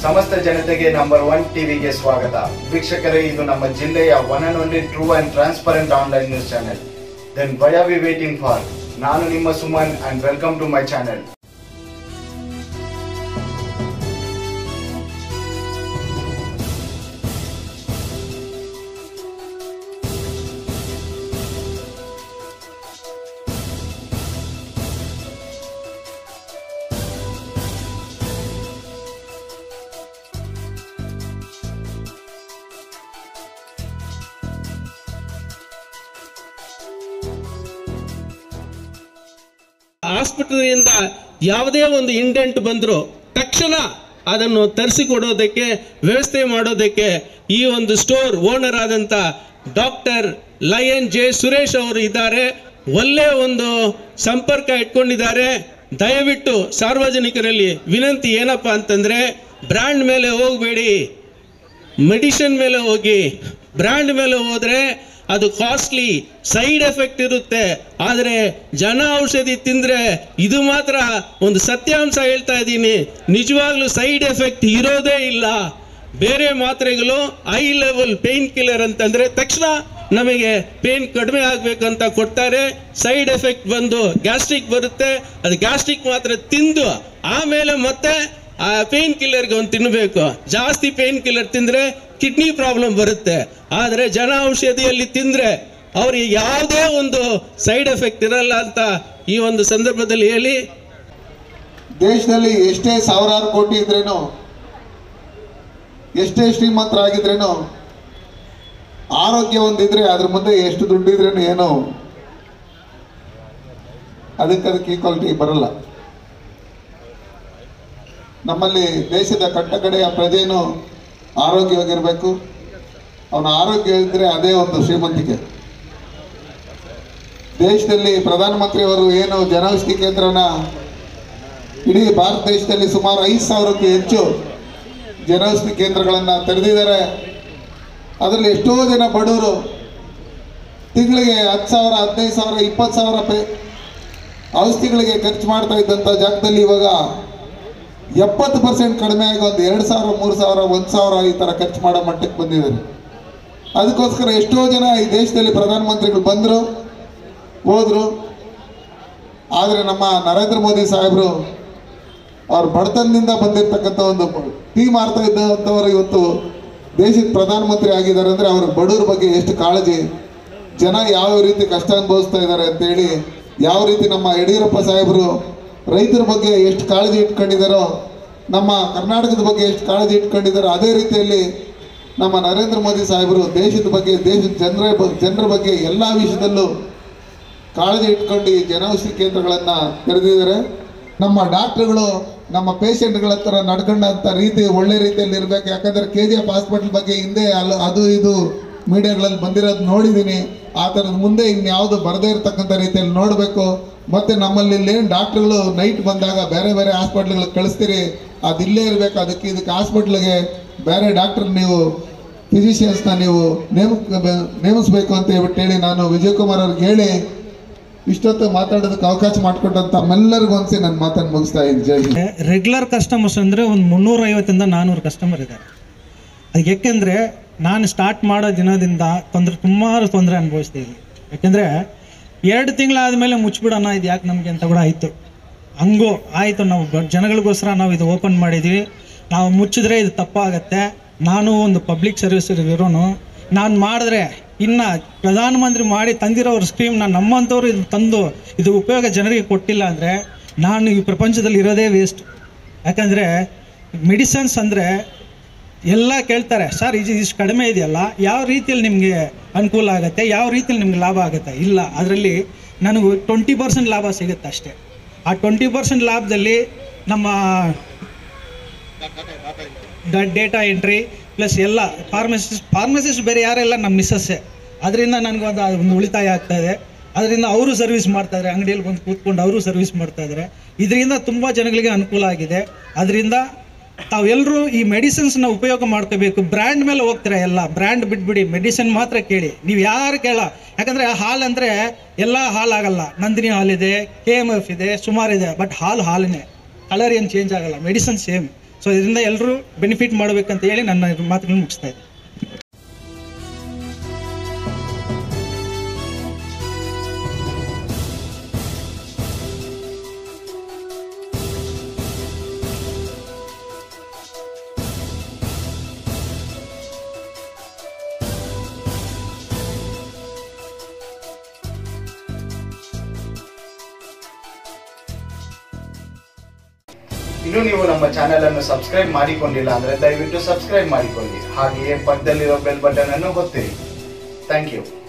ಸಮಸ್ತ ಜನತೆಗೆ number one ಟಿವಿಗೆ ಸ್ವಾಗತ ವೀಕ್ಷಕರೇ ಇದು ನಮ್ಮ ಜಿಲ್ಲೆಯ one and only true and transparent online news channel then why are we waiting for ನಾನು ನಿಮ್ಮ Suman and welcome to my channel ಹಾಸ್ಪಿಟಲ್ನಿಂದ ಯಾವುದೇ ಒಂದು ಇಂಡೆಂಟ್ ಬಂದರೂ ತಕ್ಷಣ ಅದನ್ನು ತರಿಸಿಕೊಡೋದಕ್ಕೆ ವ್ಯವಸ್ಥೆ ಮಾಡೋದಕ್ಕೆ ಈ ಒಂದು ಸ್ಟೋರ್ ಓನರ್ ಆದಂಥ ಡಾಕ್ಟರ್ ಲಯನ್ ಜೆ ಸುರೇಶ್ ಅವರು ಇದ್ದಾರೆ ಒಳ್ಳೆಯ ಒಂದು ಸಂಪರ್ಕ ಇಟ್ಕೊಂಡಿದ್ದಾರೆ ದಯವಿಟ್ಟು ಸಾರ್ವಜನಿಕರಲ್ಲಿ ವಿನಂತಿ ಏನಪ್ಪ ಅಂತಂದರೆ ಬ್ರ್ಯಾಂಡ್ ಮೇಲೆ ಹೋಗಬೇಡಿ ಮೆಡಿಸಿನ್ ಮೇಲೆ ಹೋಗಿ ಬ್ರ್ಯಾಂಡ್ ಮೇಲೆ ಹೋದರೆ ಅದು ಕಾಸ್ಟ್ಲಿ ಸೈಡ್ ಎಫೆಕ್ಟ್ ಇರುತ್ತೆ ಆದರೆ ಜನ ಔಷಧಿ ತಿಂದರೆ ಇದು ಮಾತ್ರ ಒಂದು ಸತ್ಯಾಂಶ ಹೇಳ್ತಾ ಇದ್ದೀನಿ ನಿಜವಾಗ್ಲೂ ಸೈಡ್ ಎಫೆಕ್ಟ್ ಇರೋದೇ ಇಲ್ಲ ಬೇರೆ ಮಾತ್ರೆಗಳು ಹೈ ಲೆವೆಲ್ ಪೇನ್ ಕಿಲ್ಲರ್ ಅಂತಂದರೆ ತಕ್ಷಣ ನಮಗೆ ಪೇನ್ ಕಡಿಮೆ ಆಗಬೇಕಂತ ಕೊಡ್ತಾರೆ ಸೈಡ್ ಎಫೆಕ್ಟ್ ಬಂದು ಗ್ಯಾಸ್ಟ್ರಿಕ್ ಬರುತ್ತೆ ಅದು ಗ್ಯಾಸ್ಟ್ರಿಕ್ ಮಾತ್ರ ತಿಂದು ಆಮೇಲೆ ಮತ್ತೆ ಆ ಪೇನ್ ಕಿಲ್ಲರ್ಗೆ ಒಂದು ತಿನ್ನಬೇಕು ಜಾಸ್ತಿ ಪೇನ್ ಕಿಲ್ಲರ್ ತಿಂದರೆ ಕಿಡ್ನಿ ಪ್ರಾಬ್ಲಮ್ ಬರುತ್ತೆ ಆದರೆ ಜನ ಔಷಧಿಯಲ್ಲಿ ತಿಂದರೆ ಅವ್ರಿಗೆ ಯಾವುದೇ ಒಂದು ಸೈಡ್ ಎಫೆಕ್ಟ್ ಇರಲ್ಲ ಅಂತ ಈ ಒಂದು ಸಂದರ್ಭದಲ್ಲಿ ಹೇಳಿ ದೇಶದಲ್ಲಿ ಎಷ್ಟೇ ಸಾವಿರಾರು ಕೋಟಿ ಇದ್ರೇನು ಎಷ್ಟೇ ಶ್ರೀಮಂತರಾಗಿದ್ರೇನು ಆರೋಗ್ಯ ಒಂದಿದ್ರೆ ಅದ್ರ ಮುಂದೆ ಎಷ್ಟು ದುಡ್ಡಿದ್ರೇನು ಏನೋ ಅದಕ್ಕೆ ಅದಕ್ಕೆ ಈಕ್ವಾಲಿಟಿ ಬರಲ್ಲ ನಮ್ಮಲ್ಲಿ ದೇಶದ ಕಟ್ಟ ಕಡೆಯ ಪ್ರಜೆನೂ ಆರೋಗ್ಯವಾಗಿರಬೇಕು ಅವನ ಆರೋಗ್ಯ ಇದ್ದರೆ ಅದೇ ಒಂದು ಶ್ರೀಮಂತಿಕೆ ದೇಶದಲ್ಲಿ ಪ್ರಧಾನಮಂತ್ರಿಯವರು ಏನು ಜನೌಷಧಿ ಕೇಂದ್ರನ ಇಡೀ ಭಾರತ ದೇಶದಲ್ಲಿ ಸುಮಾರು ಐದು ಸಾವಿರಕ್ಕೂ ಹೆಚ್ಚು ಜನೌಷಧಿ ಕೇಂದ್ರಗಳನ್ನು ತೆರೆದಿದ್ದಾರೆ ಅದರಲ್ಲಿ ಎಷ್ಟೋ ಜನ ಬಡವರು ತಿಂಗಳಿಗೆ ಹತ್ತು ಸಾವಿರ ಹದಿನೈದು ಸಾವಿರ ಇಪ್ಪತ್ತು ಸಾವಿರ ಪೇ ಔಷಧಿಗಳಿಗೆ ಖರ್ಚು ಮಾಡ್ತಾ ಇದ್ದಂಥ ಜಾಗದಲ್ಲಿ ಇವಾಗ ಎಪ್ಪತ್ತು ಪರ್ಸೆಂಟ್ ಕಡಿಮೆ ಆಗಿ ಒಂದು ಎರಡು ಸಾವಿರ ಮೂರು ಸಾವಿರ ಒಂದು ಸಾವಿರ ಈ ಥರ ಖರ್ಚು ಮಾಡೋ ಮಟ್ಟಕ್ಕೆ ಬಂದಿದ್ದಾರೆ ಅದಕ್ಕೋಸ್ಕರ ಎಷ್ಟೋ ಜನ ಈ ದೇಶದಲ್ಲಿ ಪ್ರಧಾನಮಂತ್ರಿಗಳು ಬಂದರು ಹೋದರು ಆದರೆ ನಮ್ಮ ನರೇಂದ್ರ ಮೋದಿ ಸಾಹೇಬರು ಅವ್ರ ಬಡತನದಿಂದ ಬಂದಿರತಕ್ಕಂಥ ಒಂದು ಟೀ ಮಾರ್ತಾ ಇದ್ದಂಥವ್ರು ಇವತ್ತು ದೇಶದ ಪ್ರಧಾನಮಂತ್ರಿ ಆಗಿದ್ದಾರೆ ಅಂದರೆ ಅವ್ರ ಬಡವ್ರ ಬಗ್ಗೆ ಎಷ್ಟು ಕಾಳಜಿ ಜನ ಯಾವ ರೀತಿ ಕಷ್ಟ ಅನುಭವಿಸ್ತಾ ಇದ್ದಾರೆ ಅಂತೇಳಿ ಯಾವ ರೀತಿ ನಮ್ಮ ಯಡಿಯೂರಪ್ಪ ಸಾಹೇಬರು ರೈತರ ಬಗ್ಗೆ ಎಷ್ಟು ಕಾಳಜಿ ಇಟ್ಕೊಂಡಿದ್ದಾರೋ ನಮ್ಮ ಕರ್ನಾಟಕದ ಬಗ್ಗೆ ಎಷ್ಟು ಕಾಳಜಿ ಇಟ್ಕೊಂಡಿದ್ದಾರೋ ಅದೇ ರೀತಿಯಲ್ಲಿ ನಮ್ಮ ನರೇಂದ್ರ ಮೋದಿ ಸಾಹೇಬರು ದೇಶದ ಬಗ್ಗೆ ದೇಶದ ಜನರ ಬ- ಜನರ ಬಗ್ಗೆ ಎಲ್ಲ ವಿಷಯದಲ್ಲೂ ಕಾಳಜಿ ಇಟ್ಕೊಂಡು ಈ ಜನೌಷಧಿ ಕೇಂದ್ರಗಳನ್ನು ತೆರೆದಿದ್ದಾರೆ ನಮ್ಮ ಡಾಕ್ಟ್ರುಗಳು ನಮ್ಮ ಪೇಷಂಟ್ಗಳ ಹತ್ರ ನಡ್ಕೊಂಡಂಥ ರೀತಿ ಒಳ್ಳೆ ರೀತಿಯಲ್ಲಿ ಇರಬೇಕು ಯಾಕಂದರೆ ಕೆ ಜಿ ಎಫ್ ಹಾಸ್ಪಿಟಲ್ ಬಗ್ಗೆ ಹಿಂದೆ ಅಲ್ಲ ಅದು ಇದು ಮೀಡಿಯಾಗಳಲ್ಲಿ ಬಂದಿರೋದು ನೋಡಿದ್ದೀನಿ ಆ ಥರದ ಮುಂದೆ ಇನ್ಯಾವುದು ಬರದೇ ಇರತಕ್ಕಂಥ ರೀತಿಯಲ್ಲಿ ನೋಡಬೇಕು ಮತ್ತು ನಮ್ಮಲ್ಲಿ ಇಲ್ಲೇನು ಡಾಕ್ಟ್ರುಗಳು ನೈಟ್ ಬಂದಾಗ ಬೇರೆ ಬೇರೆ ಹಾಸ್ಪಿಟ್ಲ್ಗಳಿಗೆ ಕಳಿಸ್ತೀರಿ ಅದು ಇಲ್ಲೇ ಇರಬೇಕು ಅದಕ್ಕೆ ಇದಕ್ಕೆ ಹಾಸ್ಪಿಟ್ಲಿಗೆ ಬೇರೆ ಡಾಕ್ಟ್ರ್ ನೀವು ಫಿಸಿಷಿಯನ್ಸ್ನ ನೀವು ನೇಮ ನೇಮಿಸ್ಬೇಕು ಅಂತ ಹೇಳ್ಬಿಟ್ಟು ಹೇಳಿ ನಾನು ವಿಜಯ್ ಕುಮಾರ್ ಅವ್ರಿಗೆ ಹೇಳಿ ಇಷ್ಟೊತ್ತು ಮಾತಾಡೋದಕ್ಕೆ ಅವಕಾಶ ಮಾಡಿಕೊಟ್ಟಂತ ತಮ್ಮೆಲ್ಲರಿಗೂ ಒಂದ್ಸಿ ನನ್ನ ಮಾತನ್ನು ಮುಗಿಸ್ತಾ ಇದ್ದೀನಿ ಜೈ ಹಿಂದ್. ರೆಗ್ಯುಲರ್ ಕಸ್ಟಮರ್ಸ್ ಅಂದರೆ ಒಂದು ಮುನ್ನೂರೈವತ್ತಿಂದ ನಾನ್ನೂರು ಕಸ್ಟಮರ್ ಇದ್ದಾರೆ ಅದಕ್ಕೆ ಯಾಕೆಂದರೆ ನಾನು ಸ್ಟಾರ್ಟ್ ಮಾಡೋ ದಿನದಿಂದ ತೊಂದರೆ ಸುಮಾರು ತೊಂದರೆ ಅನುಭವಿಸ್ತೀವಿ ಯಾಕೆಂದರೆ ಎರಡು ತಿಂಗಳಾದಮೇಲೆ ಮುಚ್ಚಿಬಿಡೋಣ ಇದು ಯಾಕೆ ನಮಗೆ ಅಂತ ಕೂಡ ಆಯಿತು ಹಂಗೂ ಆಯಿತು ನಾವು ಬ- ಜನಗಳಿಗೋಸ್ಕರ ನಾವು ಇದು ಓಪನ್ ಮಾಡಿದ್ವಿ ನಾವು ಮುಚ್ಚಿದ್ರೆ ಇದು ತಪ್ಪಾಗತ್ತೆ ನಾನು ಒಂದು ಪಬ್ಲಿಕ್ ಸರ್ವಿಸ್ ಇರೋನು ನಾನು ಮಾಡಿದ್ರೆ ಇನ್ನು ಪ್ರಧಾನಮಂತ್ರಿ ಮಾಡಿ ತಂದಿರೋರ ಸ್ಕೀಮ್ನ ನಮ್ಮಂಥವ್ರು ಇದು ತಂದು ಇದು ಉಪಯೋಗ ಜನರಿಗೆ ಕೊಟ್ಟಿಲ್ಲ ಅಂದರೆ ನಾನು ಈ ಪ್ರಪಂಚದಲ್ಲಿ ಇರೋದೇ ವೇಸ್ಟ್ ಯಾಕಂದರೆ ಮೆಡಿಸನ್ಸ್ ಅಂದರೆ ಎಲ್ಲ ಕೇಳ್ತಾರೆ ಸರ್ ಇದು ಇಷ್ಟು ಕಡಿಮೆ ಇದೆಯಲ್ಲ ಯಾವ ರೀತಿಯಲ್ಲಿ ನಿಮಗೆ ಅನುಕೂಲ ಆಗುತ್ತೆ ಯಾವ ರೀತಿಯಲ್ಲಿ ನಿಮ್ಗೆ ಲಾಭ ಆಗುತ್ತೆ ಇಲ್ಲ ಅದರಲ್ಲಿ ನನಗೆ ಟ್ವೆಂಟಿ ಪರ್ಸೆಂಟ್ ಲಾಭ ಸಿಗುತ್ತೆ ಅಷ್ಟೇ ಆ ಟ್ವೆಂಟಿ ಪರ್ಸೆಂಟ್ ಲಾಭದಲ್ಲಿ ನಮ್ಮ ಡೇಟಾ ಎಂಟ್ರಿ ಪ್ಲಸ್ ಎಲ್ಲ ಫಾರ್ಮಸಿಸ್ಟ್ ಫಾರ್ಮಸಿಸ್ಟ್ ಬೇರೆ ಯಾರೆಲ್ಲ ನಮ್ಮ ಮಿಸ್ಸಸ್ಸೇ ಅದರಿಂದ ನನಗೆ ಒಂದು ಒಂದು ಉಳಿತಾಯ ಆಗ್ತಾ ಇದೆ ಅದರಿಂದ ಅವರು ಸರ್ವಿಸ್ ಮಾಡ್ತಾ ಇದ್ದಾರೆ ಅಂಗಡಿಯಲ್ಲಿ ಬಂದು ಕೂತ್ಕೊಂಡು ಅವರು ಸರ್ವಿಸ್ ಮಾಡ್ತಾ ಇದ್ದಾರೆ ಇದರಿಂದ ತುಂಬ ಜನಗಳಿಗೆ ಅನುಕೂಲ ಆಗಿದೆ ಅದರಿಂದ ತಾವೆಲ್ಲರೂ ಈ ಮೆಡಿಸಿನ್ಸ್ನ ಉಪಯೋಗ ಮಾಡ್ಕೋಬೇಕು ಬ್ರ್ಯಾಂಡ್ ಮೇಲೆ ಹೋಗ್ತೀರಾ ಎಲ್ಲ ಬ್ರ್ಯಾಂಡ್ ಬಿಟ್ಬಿಡಿ ಮೆಡಿಸಿನ್ ಮಾತ್ರ ಕೇಳಿ ನೀವು ಯಾರು ಕೇಳ ಯಾಕಂದರೆ ಹಾಲು ಅಂದರೆ ಎಲ್ಲ ಹಾಲಾಗಲ್ಲ ನಂದಿನಿ ಹಾಲಿದೆ ಕೆ ಎಮ್ ಎಫ್ ಇದೆ ಸುಮಾರಿದೆ ಬಟ್ ಹಾಲು ಹಾಲನ್ನೇ ಕಲರ್ ಏನು ಚೇಂಜ್ ಆಗಲ್ಲ ಮೆಡಿಸನ್ ಸೇಮ್ ಸೊ ಇದರಿಂದ ಎಲ್ಲರೂ ಬೆನಿಫಿಟ್ ಮಾಡಬೇಕಂತ ಹೇಳಿ ನನ್ನ ಮಾತುಗಳನ್ನ ಮುಗಿಸ್ತಾ ಇದ್ದೀನಿ ಇನ್ನು ನೀವು ನಮ್ಮ ಚಾನೆಲ್ ಅನ್ನು ಸಬ್ಸ್ಕ್ರೈಬ್ ಮಾಡಿಕೊಂಡಿಲ್ಲ ಅಂದ್ರೆ ದಯವಿಟ್ಟು ಸಬ್ಸ್ಕ್ರೈಬ್ ಮಾಡಿಕೊಳ್ಳಿ ಹಾಗೆಯೇ ಪಕ್ಕದಲ್ಲಿರೋ ಬೆಲ್ ಬಟನ್ ಅನ್ನು ಒತ್ತಿರಿ ಥ್ಯಾಂಕ್ ಯು